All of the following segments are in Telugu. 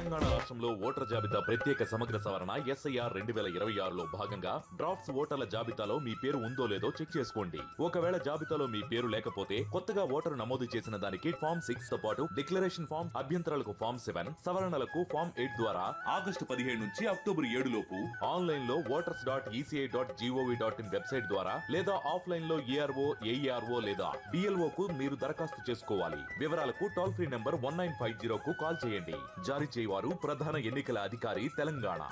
తెలంగాణ రాష్ట్రంలో ఓటర్ జాబితా ప్రత్యేక సమగ్ర సవరణ ఎస్ఐఆర్ రెండు వేల ఇరవై ఆరులో భాగంగా డ్రాఫ్ట్స్ ఓటర్ల జాబితాలో మీ పేరు ఉందో లేదో చెక్ చేసుకోండి ఒకవేళ జాబితాలో మీ పేరు లేకపోతే కొత్తగా ఓటరు నమోదు చేసిన దానికి ఫామ్ సిక్స్ తో పాటు డిక్లరేషన్ ఫామ్ అభ్యంతరాలకు ఫామ్ సెవెన్ సవరణలకు ఫామ్ ఎయిట్ ద్వారా ఆగస్టు పదిహేడు నుంచి అక్టోబర్ ఏడు లోపు ఆన్లైన్ లో voters dot ECI dot gov dot in website ద్వారా లేదా ఆఫ్లైన్ లో ఏఆర్ఓ ఏఈఆర్ఓ లేదా డిఎల్ఓ కు మీరు దరఖాస్తు చేసుకోవాలి వివరాలకు toll free number one nine five జీరోకు కాల్ చేయండి జారీ చేయవారు ప్రధాన ఎన్నికల అధికారి Telangana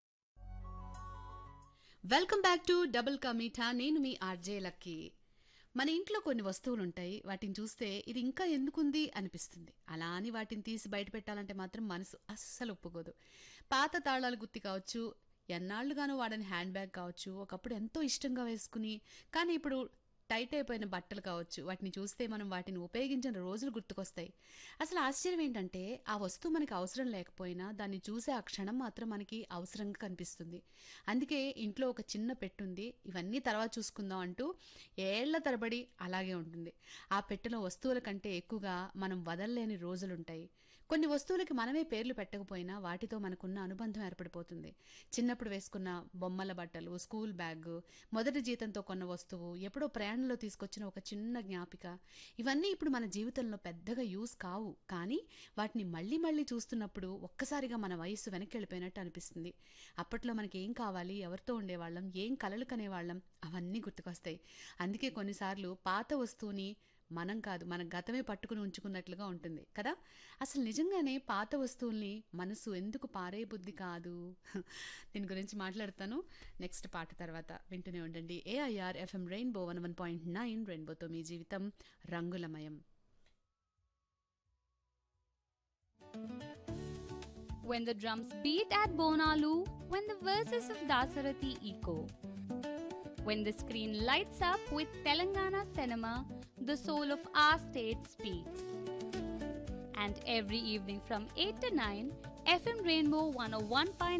welcome back to double కమీఠా నేను మీ ఆర్జే లక్కీ మన ఇంట్లో కొన్ని వస్తువులు ఉంటాయి వాటిని చూస్తే ఇది ఇంకా ఎందుకుంది అనిపిస్తుంది అలా అని వాటిని తీసి బయట పెట్టాలంటే మాత్రం మనసు అస్సలు ఒప్పుకోదు పాత తాళాలు గుత్తి కావచ్చు ఎన్నాళ్ళుగానో వాడని హ్యాండ్ బ్యాగ్ కావచ్చు ఒకప్పుడు ఎంతో ఇష్టంగా వేసుకుని కానీ ఇప్పుడు టైట్ అయిపోయిన బట్టలు కావచ్చు వాటిని చూస్తే మనం వాటిని ఉపయోగించిన రోజులు గుర్తుకొస్తాయి అసలు ఆశ్చర్యం ఏంటంటే ఆ వస్తువు మనకి అవసరం లేకపోయినా దాన్ని చూసే ఆ క్షణం మాత్రం మనకి అవసరంగా కనిపిస్తుంది అందుకే ఇంట్లో ఒక చిన్న పెట్టుంది ఇవన్నీ తర్వాత చూసుకుందాం అంటూ ఏళ్ల తరబడి అలాగే ఉంటుంది ఆ పెట్టెలో వస్తువుల కంటే ఎక్కువగా మనం వదలలేని రోజులుంటాయి కొన్ని వస్తువులకి మనమే పేర్లు పెట్టకపోయినా వాటితో మనకున్న అనుబంధం ఏర్పడిపోతుంది చిన్నప్పుడు వేసుకున్న బొమ్మల బట్టలు స్కూల్ బ్యాగ్ మొదటి జీతంతో కొన్న వస్తువు ఎప్పుడో ప్రయాణంలో తీసుకొచ్చిన ఒక చిన్న జ్ఞాపిక ఇవన్నీ ఇప్పుడు మన జీవితంలో పెద్దగా యూస్ కావు కానీ వాటిని మళ్ళీ మళ్ళీ చూస్తున్నప్పుడు ఒక్కసారిగా మన వయస్సు వెనక్కి వెళ్ళిపోయినట్టు అనిపిస్తుంది అప్పట్లో మనకి ఏం కావాలి ఎవరితో ఉండేవాళ్ళం ఏం కలలు కనేవాళ్ళం అవన్నీ గుర్తుకొస్తాయి అందుకే కొన్నిసార్లు పాత వస్తువుని మనం కాదు మన గతమే పట్టుకుని ఉంచుకున్నట్లుగా ఉంటుంది కదా అసలు నిజంగానే పాత వస్తువుల్ని మనసు ఎందుకు పారే బుద్ధి కాదు దీని గురించి మాట్లాడతాను నెక్స్ట్ పాట తర్వాత వింటూనే ఉండండి AIR FM rainbow one one point nine రెయిన్బోతో మీ జీవితం రంగులమయం when the drums beat at Bonalu, when the verses of Dasarathi echo. When the screen lights up with Telangana cinema, the soul of our state speaks. And every evening from 8 to 9, FM Rainbow 101.9